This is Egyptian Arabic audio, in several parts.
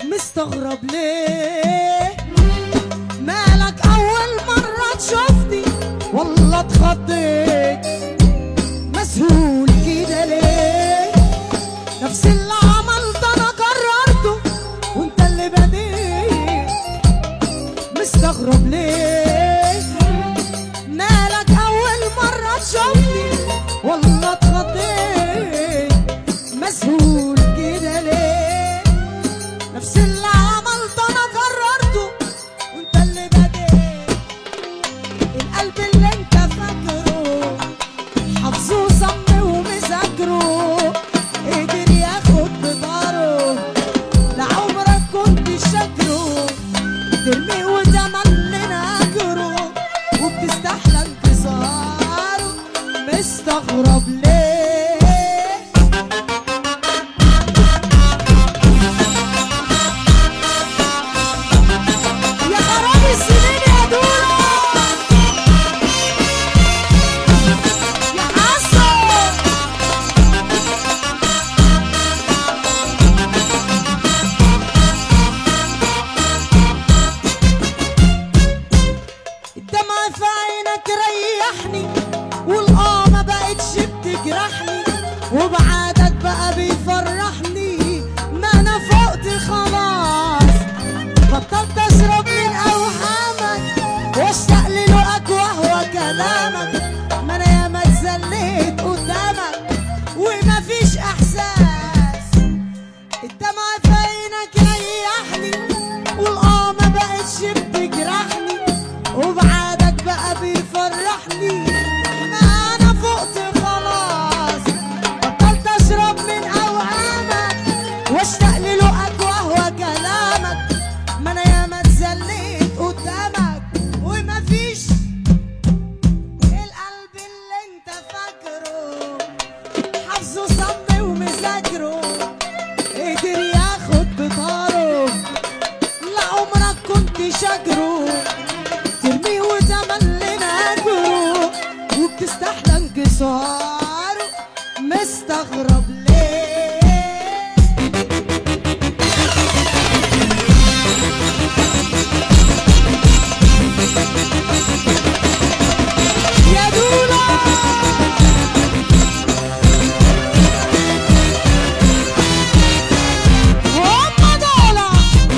مستغرب ليه مالك اول مرة تشوفني والله اتخضيت مسهول كده ليه نفس اللي عملته انا قررته وانت اللي بديت مستغرب ليه مالك اول مرة تشوفني والله اتخضيت مسهول كده ليه نفس اللي عملته انا قررته وانت اللي بديت القلب اللي انت فاكره حافظه صم ومذاكره قدر ياخد بطاره لعمرك كنت شاكره ترمي وتمنى اجره وبتستحلى انتصاره مستغرب ليه يا خراب السنين يا دولة يا حسن الدمع في عينك ريحني والآه ما بقتش بتجرحني وبعادك بقى بيفرحني ما انا فقت خلاص بطلت اشرب من اوهامك واشتاق للقاك وهو كلامك ما انا ياما اتذليت قدامك وما فيش احساس الدمع في عينك ريحني والآه ما بقتش بتجرحني وبعادك بقى بيفرحني ما انا فقت خلاص بطلت اشرب من اوهامك واشتاق للقاك وهو كلامك ما انا ياما اتذليت قدامك وما فيش القلب اللي انت فاكره حافظه صم ومذاكره قدر ياخد بطاره لعمرك كنت شاكره ترميه وتملي ناجره وبتستحلى انكساره مستغرب ليه يا دولا هم دولا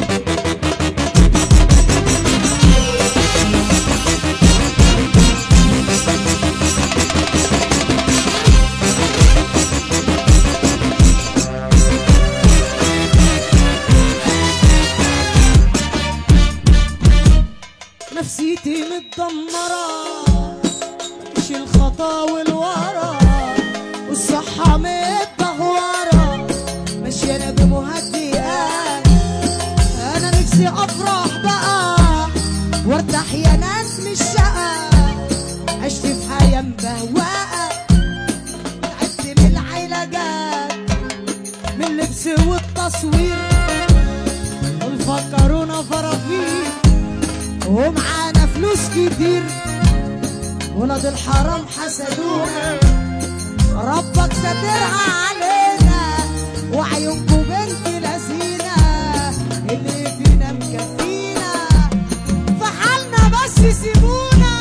نفسيتي متدمرة مش الخطا والورا والصحة متدهورة ماشية أنا بمهدئات أنا نفسي أفرح بقى وارتاح يا ناس مش شقة عشت في حياة مبهوقة تعبت من العلاجات من اللبس والتصوير والفكرونا فرافير ومعانا فلوس كتير ولاد الحرام حسدونا ربك سترها علينا وعيونكم بنت لذينة اللي فينا مكفينا في حالنا بس سيبونا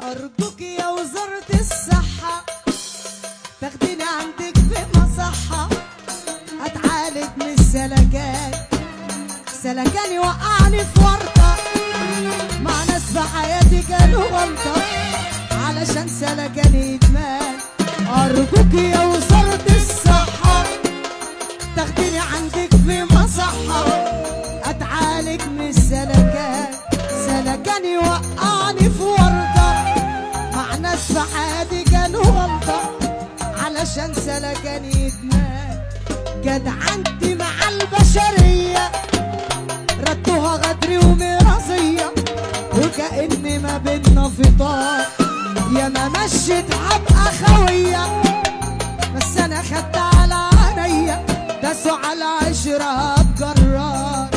أرجوك يا وزارة الصحة تاخديني عندك في مصحة أتعالج من السلكان سلكان يوقعني في ورطة مع ناس في حياتي كانوا غلطة علشان سلكان يدمان أرجوك يا وزارة الصحة تاخديني عندك في مصحة أتعالج من السلكان سلكان يوقعني في ورطة مع ناس في حياتي كانوا غلطة علشان سلكان يدمان جدعنتي مع البشرية ردوها غدري ومرازية وكأن ما بينا فطار يا ما مشيت هبقى خوية بس انا خدت على عينيا داسوا على عشرة بجرار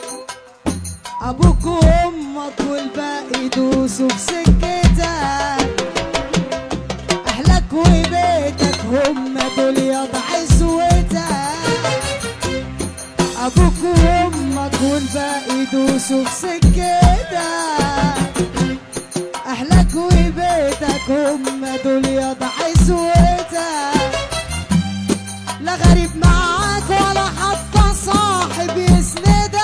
ابوك وامك والباقي دوسوا في سكتك اهلك وبيتك هم دول يضع عزوتك ابوك وامك والباقي دوسوا في سكتك اهلك وبيتك هم دول يضع عزوتك لا غريب معاك ولا حتى صاحب يسندك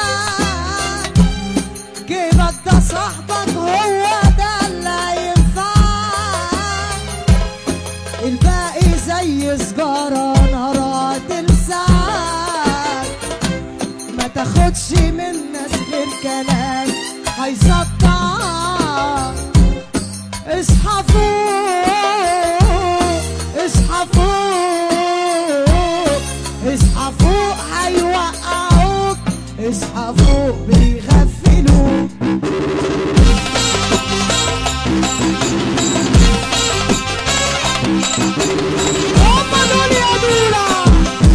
جيبك ده صاحبك هو ده اللي ينفعك الباقي زي سجارة نهارات تلسعك ما تاخدش من ناس غير كلام هيسطعك اصحى فوق اصحى فوق اصحى فوق هيوقعوك اصحى فوق بيغفلوك هما دول يا دولا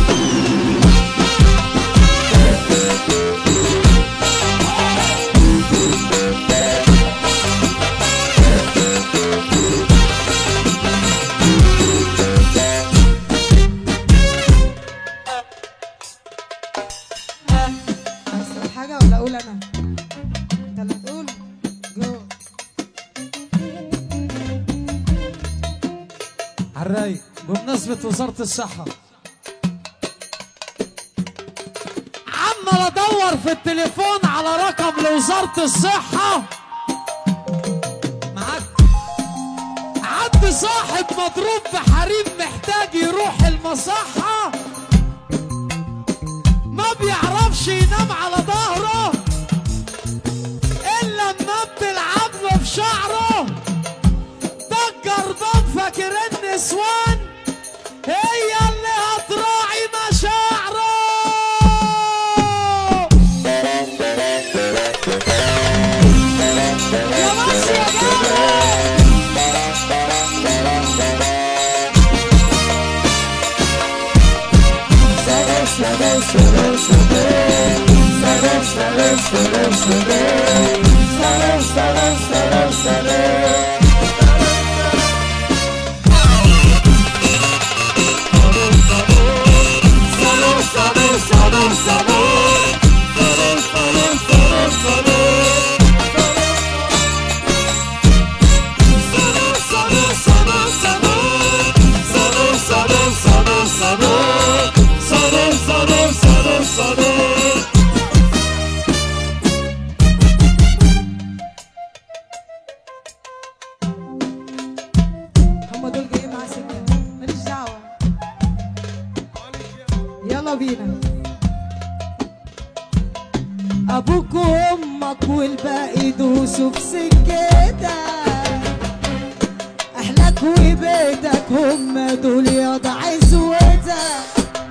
أسأل حاجة ولا أقول أنا؟ أنت اللي تقول جو عالرايق بمناسبة وزارة الصحة عمال ادور في التليفون على رقم لوزارة الصحة معاك عندي صاحب مضروب في حريم محتاج يروح المصحة ما بيعرفش ينام على ظهره الا لما بتلعب له في شعره ده الجربان فاكر النسوان هي اللي هتراعي مشاعره يا مصر يا جامد هما دول جايين مع سكة ماليش دعوة يلا بينا أبوك وأمك والباقي دوسوا في سكتك أهلك وبيتك هم دول يضع عزوتك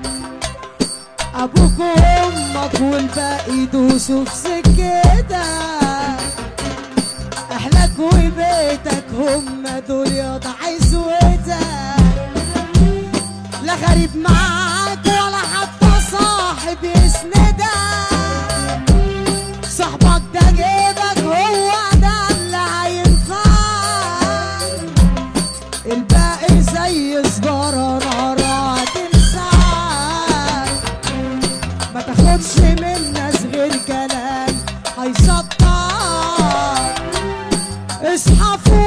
أبوك وأمك والباقي دوسوا في سكتك أهلك وبيتك هم دول يضع عزوتك لا غريب معاك ولا حتى صاحب يسندك صاحبك ده جيبك هو ده اللي هينفعك الباقي زي سجارة نارها تلسعك ما تاخدش من ناس غير كلام هيسطعك اصحى فوق